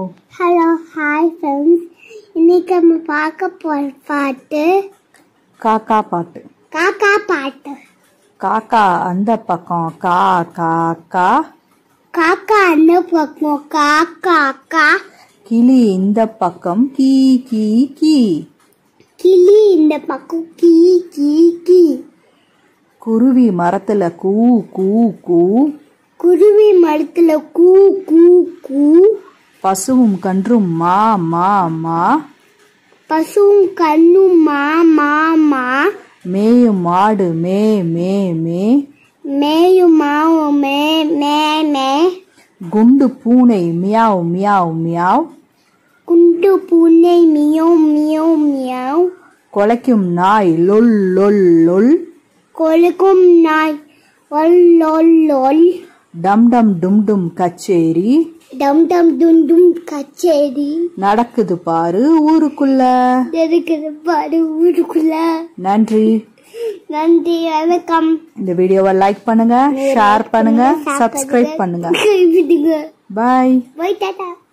hello hi friends இன்னைக்கு நம்ம பார்க்க போற பாட்டு காக்கா பாட்டு காக்கா பாட்டு காக்கா அந்த பக்கம் கா கா கா காக்கா அந்த பக்கம் காக்கா கா கிளி இந்த பக்கம் கீ கீ கீ கிளி இந்த பக்கம் கீ கீ கீ குருவி மரத்துல கூ கூ கூ குருவி மரத்துல கூ கூ கூ பசுவும் கன்றும் மா மா மா பசுவும் கண்ணும் மா மா மா மேயும் மாடு மே மே மே மேயும் மாவும் மே மே மே குண்டு பூனை மியாவ் மியாவ் மியாவ் குண்டு பூனை மியோ மியோ மியாவ் கொலைக்கும் நாய் லொல் லொல் லொல் கொழுக்கும் நாய் ஒல் லொல் லொல் டம் டம் டும் டும் கச்சேரி டம் டம் டும் டும் கச்சேரி நடக்குது பாரு ஊருக்குள்ள இருக்குது பாரு ஊருக்குள்ள நன்றி நன்றி வணக்கம் இந்த வீடியோவை லைக் பண்ணுங்க ஷேர் பண்ணுங்க சப்ஸ்கிரைப் பண்ணுங்க விடுங்க பாய் போய் டாட்டா